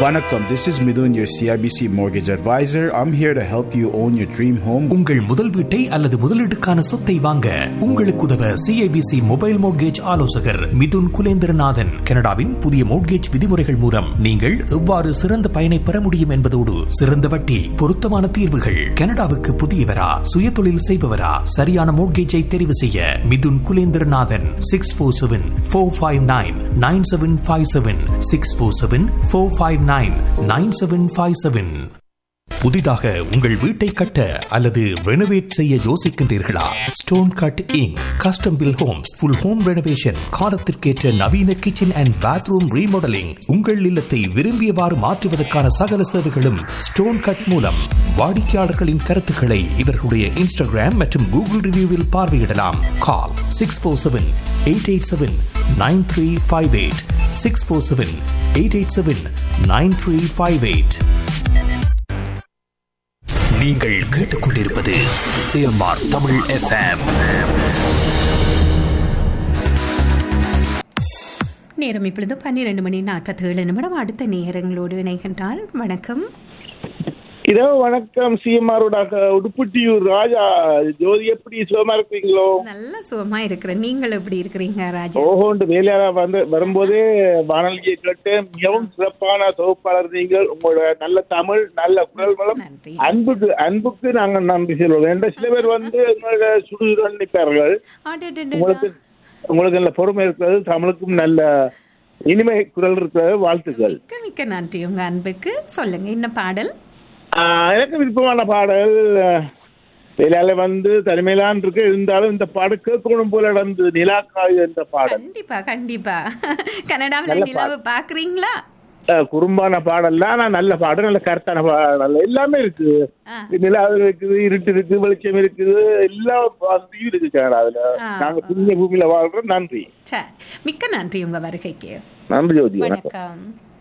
Vanakkam, this is Midun, your CIBC mortgage advisor. I'm here to help you own your dream home. உங்கள் முதல் வீட்டை அல்லது முதலீட்டுக்கான சொத்தை வாங்க உங்களுக்கு உதவ சிஐபிசி மொபைல் மோட்கேஜ் ஆலோசகர் மிதுன் குலேந்திரநாதன் கனடாவின் புதிய மோட்கேஜ் விதிமுறைகள் மூலம் நீங்கள் எவ்வாறு சிறந்த பயனை பெற முடியும் என்பதோடு சிறந்த வட்டி பொருத்தமான தீர்வுகள் கனடாவுக்கு புதியவரா சுயதொழில் செய்பவரா சரியான மோட்கேஜை தெரிவு செய்ய Mithun Kulendranathan six four seven four five nine nine seven five seven six four seven four five nine nine seven five seven புதிதாக உங்கள் வீட்டை கட்ட அல்லது ரெனோவேட் செய்ய யோசிக்கின்றீர்களா stone cut Inc custom build homes full home renovation காலத்திற்கேற்ற நவீன கிச்சன் அண்ட் பாத்ரூம் ரீமாடலிங் உங்கள் இல்லத்தை விரும்பியவாறு மாற்றுவதற்கான சகல சேவைகளும் ஸ்டோன் கட் மூலம் வாடிக்கையாளர்களின் கருத்துக்களை இவர்களுடைய இன்ஸ்டாகிராம் மற்றும் கூகுள் ரிவ்யூவில் பார்வையிடலாம் call six four seven eight eight seven nine three five eight six four seven eight eight seven nine three five eight நீங்கள் கேட்டுக்கொண்டிருப்பது சிஎம்ஆர் தமிழ் எஃப்எம் நேரம் இப்பொழுது பன்னிரண்டு மணி நாற்பத்தேழு நிமிடம் அடுத்த நேரங்களோடு இணைகின்றார் வணக்கம் இதோ வணக்கம் சிஎம்ஆரோட உடுப்புட்டியூர் ராஜா ஜோதி எப்படி சுகமா இருக்கீங்களோ நல்ல சுகமா இருக்கிறேன் நீங்கள் எப்படி இருக்கிறீங்க ராஜா ஓஹோண்டு வேலையாளா வந்து வரும்போதே வானொலியை கேட்டு மிகவும் சிறப்பான தொகுப்பாளர் நீங்கள் உங்களோட நல்ல தமிழ் நல்ல குரல் வளம் நன்றி அன்புக்கு அன்புக்கு நாங்கள் நன்றி சொல்வோம் என்ற சில பேர் வந்து உங்களோட சுடுசுடன் நிற்பார்கள் அடடடடா. உங்களுக்கு உங்களுக்கு நல்ல பொறுமை இருக்கிறது தமிழுக்கும் நல்ல இனிமை குரல் இருக்கிறது வாழ்த்துக்கள் மிக்க மிக்க நன்றி உங்க அன்புக்கு சொல்லுங்க என்ன பாடல் ஆஹ் எனக்கு விருப்பமான பாடல் ஆஹ், வேலையால வந்து தனிமையிலான் இருக்கு இருந்தாலும் இந்த பாடல் கேட்கணும் போல நடந்து நிலாக்காய் என்ற பாடல் கண்டிப்பா கண்டிப்பா கனடாவில் நல்ல நிலவு பாக்குறீங்களா ஆஹ், குறும்பான பாடல் தான் நல்ல பாடல் நல்ல கருத்தான பாடல் எல்லாமே இருக்கு ஆ. நிலாவு இருக்குது இருட்டு இருக்கு வெளிச்சம் இருக்குது எல்லா வசதியும் இருக்கு கனடாவில் ஆ. நாங்க புண்ணிய பூமியில வாழ்றோம் நன்றி சரி மிக்க நன்றி உங்க வருகைக்கு நன்றி ஜோதி வணக்கம் வணக்கம்